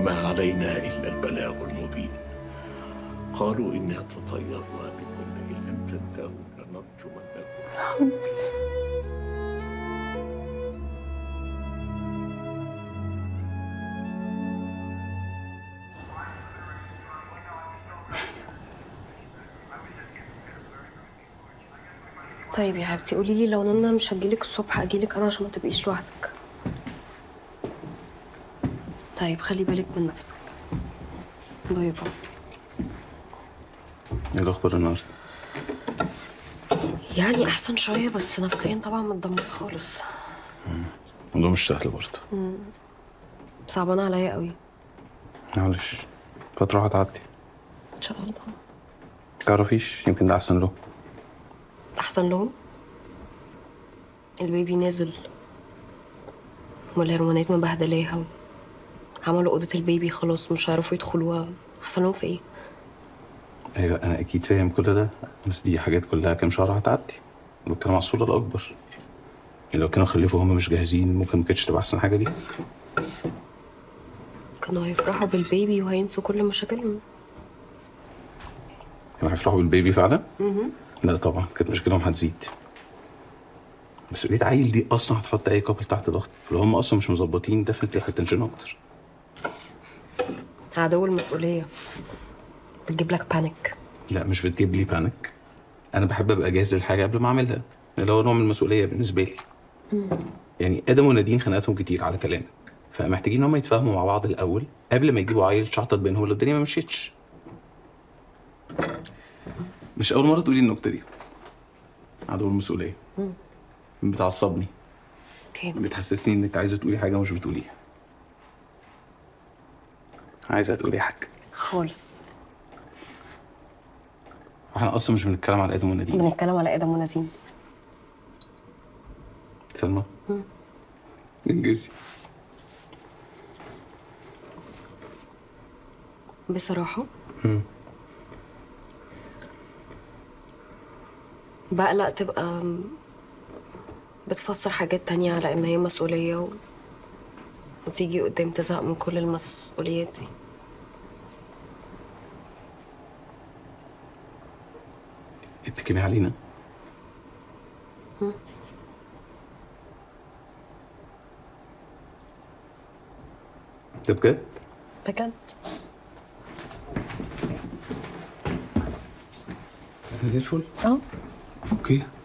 وما علينا إلا البلاغ المبين قالوا إنا تطيرنا بكم إن لم تنتهوا لنرجمنكم طيب يا حبيبتي قولي لي لو نونا مش هتجيلك الصبح اجيلك انا عشان ما تبقيش لوحدك طيب خلي بالك من نفسك باي باي ايه الاخبار النهارده يعني احسن شويه بس نفسيا طبعا متدمره خالص الموضوع مش سهل برضه صعبانه عليا قوي معلش فتره هتعدي ان شاء الله تعرفيش يمكن ده احسن له احسن لهم البيبي نازل والهرمونات مبهدلاها عملوا اوضه البيبي خلاص مش هيعرفوا يدخلوها احسن لهم في ايه ايوه انا اكيد فاهم كل ده بس دي حاجات كلها كام شهر هتعدي بتكلم على الصوره الاكبر يعني لو كانوا خلفوا هم مش جاهزين ممكن ما كانتش تبقى احسن حاجه ليه كانوا هيفرحوا بالبيبي وهينسوا كل مشاكلهم كانوا هيفرحوا بالبيبي فعلا لا طبعا كانت مشكلتهم هتزيد مسؤولية عيل دي اصلا هتحط اي كابل تحت ضغط لو هم اصلا مش مظبطين ديفنتلي هيتنشنوا اكتر عدو المسؤوليه بتجيب لك بانيك لا مش بتجيب لي بانيك انا بحب ابقى جاهز للحاجه قبل ما اعملها اللي هو نوع من المسؤوليه بالنسبه لي يعني ادم ونادين خناقاتهم كتير على كلامك فمحتاجين ان هم يتفاهموا مع بعض الاول قبل ما يجيبوا عيل شحطط بينهم لو الدنيا ما مشيتش مش اول مره تقولي النكته دي عدو المسؤوليه بتعصبني اوكي بتحسسني انك عايزه تقولي حاجه مش بتقوليها عايزه تقولي حاجه خالص احنا اصلا مش بنتكلم على ادم ونادين بنتكلم على ادم ونادين سلمى انجزي بصراحه مم. بقلق تبقى بتفسر حاجات تانية على ان هي مسؤوليه و... وتيجي قدام تزهق من كل المسؤوليات دي بتكلمي علينا ده بجد بجد زي الفل اه اوكي